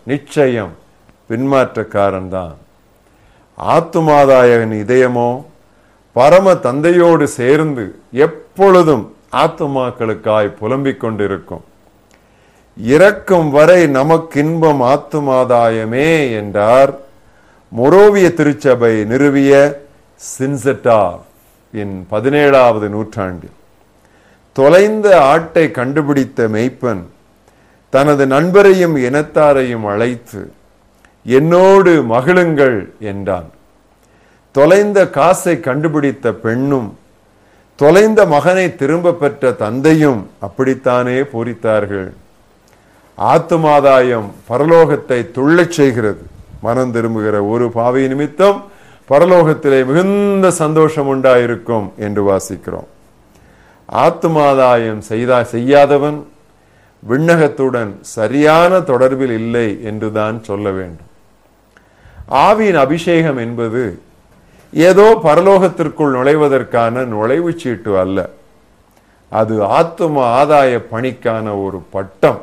நிச்சயம் பின்மாற்றக்காரன் தான் ஆத்துமாதாயகன் இதயமோ பரம தந்தையோடு சேர்ந்து எப்பொழுதும் ஆத்துமாக்களுக்காய் புலம்பிக் கொண்டிருக்கும் இறக்கும் வரை நமக்கின்பம் ஆத்துமாதாயமே என்றார் மொரோவிய திருச்சபை நிறுவிய சின்செட்டார் இன் பதினேழாவது நூற்றாண்டில் தொலைந்த ஆட்டை கண்டுபிடித்த மெய்ப்பன் தனது நண்பரையும் இனத்தாரையும் அழைத்து என்னோடு மகிழுங்கள் என்றான் தொலைந்த காசை கண்டுபிடித்த பெண்ணும் தொலைந்த மகனை திரும்ப பெற்ற தந்தையும் அப்படித்தானே பூரித்தார்கள் ஆத்துமாதாயம் பரலோகத்தை துள்ளச் செய்கிறது மனம் திரும்புகிற ஒரு பாவை நிமித்தம் பரலோகத்திலே மிகுந்த சந்தோஷம் உண்டாயிருக்கும் என்று வாசிக்கிறோம் ஆத்துமாதாயம் செய்தா செய்யாதவன் விண்ணகத்துடன் சரியான தொடர்பில் இல்லை என்றுதான் சொல்ல வேண்டும் ஆவியின் அபிஷேகம் என்பது ஏதோ பரலோகத்திற்குள் நுழைவதற்கான நுழைவுச் சீட்டு அல்ல அது ஆத்தும ஆதாய பணிக்கான ஒரு பட்டம்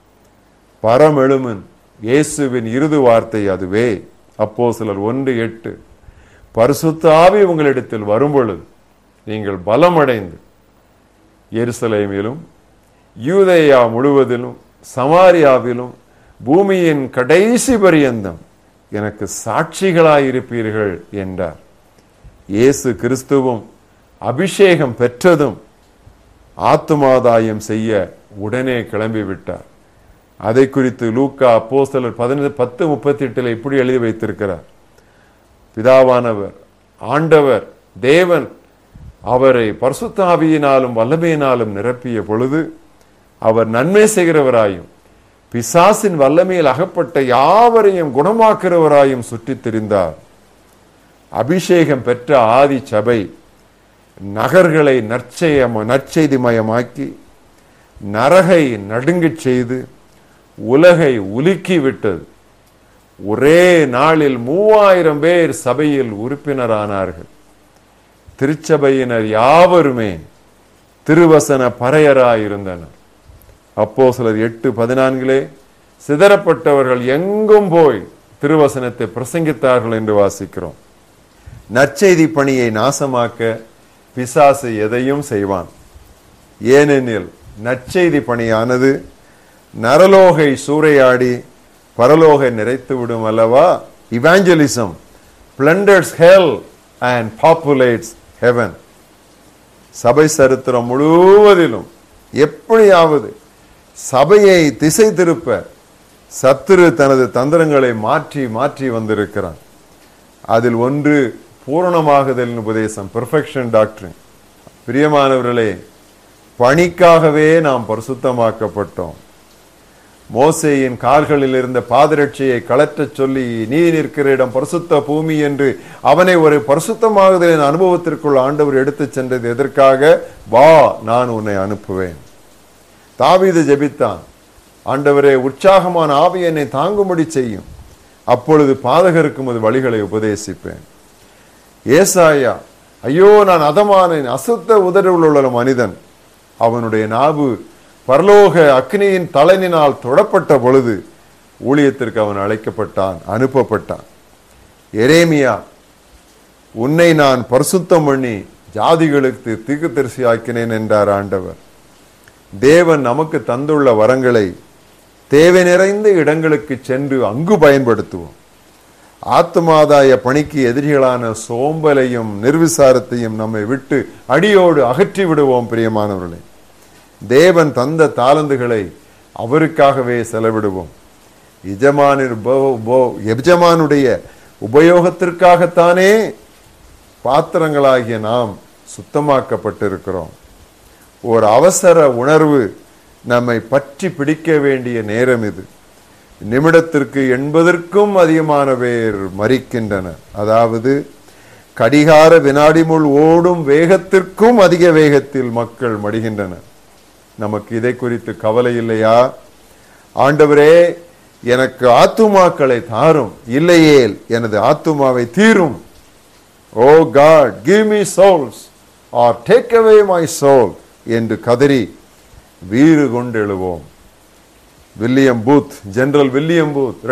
பரமெழுமன் இயேசுவின் இறுதி வார்த்தை அதுவே அப்போ சிலர் ஒன்று எட்டு பரிசுத்த ஆவி உங்களிடத்தில் வரும்பொழுது நீங்கள் பலமடைந்து எருசலேமிலும் யூதேயா முழுவதிலும் சமாரியாவிலும் பூமியின் கடைசி பரியந்தம் எனக்கு சாட்சிகளாயிருப்பீர்கள் என்றார் இயேசு கிறிஸ்துவும் அபிஷேகம் பெற்றதும் ஆத்துமாதாயம் செய்ய உடனே கிளம்பி விட்டார் அதை குறித்து லூக்கா அப்போஸ்தலர் பதினெட்டு பத்து முப்பத்தி எட்டில் இப்படி எழுதி வைத்திருக்கிறார் பிதாவானவர் ஆண்டவர் தேவன் அவரை பரிசுத்தாவியினாலும் வல்லமையினாலும் நிரப்பிய பொழுது அவர் நன்மை செய்கிறவராயும் பிசாசின் வல்லமையில் அகப்பட்ட யாவரையும் குணமாக்குறவராயும் சுற்றித் திரிந்தார் அபிஷேகம் பெற்ற ஆதி சபை நகர்களை நற்செயம நற்செய்திமயமாக்கி நரகை நடுங்கச் செய்து உலகை உலுக்கி விட்டது ஒரே நாளில் மூவாயிரம் பேர் சபையில் உறுப்பினரானார்கள் திருச்சபையினர் யாவருமே திருவசன பறையராயிருந்தனர் அப்போ சிலர் எட்டு பதினான்கிலே சிதறப்பட்டவர்கள் எங்கும் போய் திருவசனத்தை பிரசங்கித்தார்கள் என்று வாசிக்கிறோம் நற்செய்தி பணியை நாசமாக்க பிசாசு எதையும் செய்வான் ஏனெனில் நற்செய்தி பணியானது நரலோகை சூறையாடி பரலோகை நிறைத்து விடும் அல்லவா evangelism plunders hell and populates heaven சபை சரித்திரம் முழுவதிலும் எப்படியாவது சபையை திசை திருப்ப சத்துரு தனது தந்திரங்களை மாற்றி மாற்றி வந்திருக்கிறான் அதில் ஒன்று பூரணமாகுதல் உபதேசம் பெர்ஃபெக்ஷன் டாக்டரின் பிரியமானவர்களே பணிக்காகவே நாம் பரிசுத்தமாக்கப்பட்டோம் மோசேயின் கால்களில் இருந்த பாதரட்சியை கலற்றச் சொல்லி நீ நிற்கிற இடம் பரிசுத்த பூமி என்று அவனை ஒரு பரிசுத்தமாகுதலின் அனுபவத்திற்குள் ஆண்டவர் எடுத்துச் சென்றது எதற்காக வா நான் உன்னை அனுப்புவேன் தாவீது ஜெபித்தான் ஆண்டவரே உற்சாகமான ஆவி என்னை தாங்கும்படி செய்யும் அப்பொழுது பாதகருக்கும் அது வழிகளை உபதேசிப்பேன் ஏசாயா ஐயோ நான் அதமானேன் அசுத்த உதடுகள் உள்ள மனிதன் அவனுடைய நாவு பரலோக அக்னியின் தலைனினால் தொடப்பட்ட பொழுது ஊழியத்திற்கு அவன் அழைக்கப்பட்டான் அனுப்பப்பட்டான் எரேமியா உன்னை நான் பரிசுத்தம் பண்ணி ஜாதிகளுக்கு தீர்க்கதரிசி ஆக்கினேன் என்றார் ஆண்டவர் தேவன் நமக்கு தந்துள்ள வரங்களை தேவை நிறைந்த இடங்களுக்கு சென்று அங்கு பயன்படுத்துவோம் ஆத்மாதாய பணிக்கு எதிரிகளான சோம்பலையும் நிர்விசாரத்தையும் நம்மை விட்டு அடியோடு அகற்றி விடுவோம் பிரியமானவர்களே தேவன் தந்த தாளந்துகளை அவருக்காகவே செலவிடுவோம் எஜமானின் உப- உப- எஜமானுடைய உபயோகத்திற்காகத்தானே பாத்திரங்களாகிய நாம் சுத்தமாக்கப்பட்டிருக்கிறோம் ஒரு அவசர உணர்வு நம்மை பற்றி பிடிக்க வேண்டிய நேரம் இது நிமிடத்திற்கு எண்பதற்கும் அதிகமான பேர் மறிக்கின்றனர் அதாவது கடிகார வினாடி முள் ஓடும் வேகத்திற்கும் அதிக வேகத்தில் மக்கள் மடிகின்றனர் நமக்கு இதை குறித்து கவலை இல்லையா ஆண்டவரே எனக்கு ஆத்துமாக்களை தாரும் இல்லையேல் எனது ஆத்துமாவை தீரும் O God give me souls or take away my soul என்று கதறி வீறு கொண்டு எழுவோம் William Booth general William booth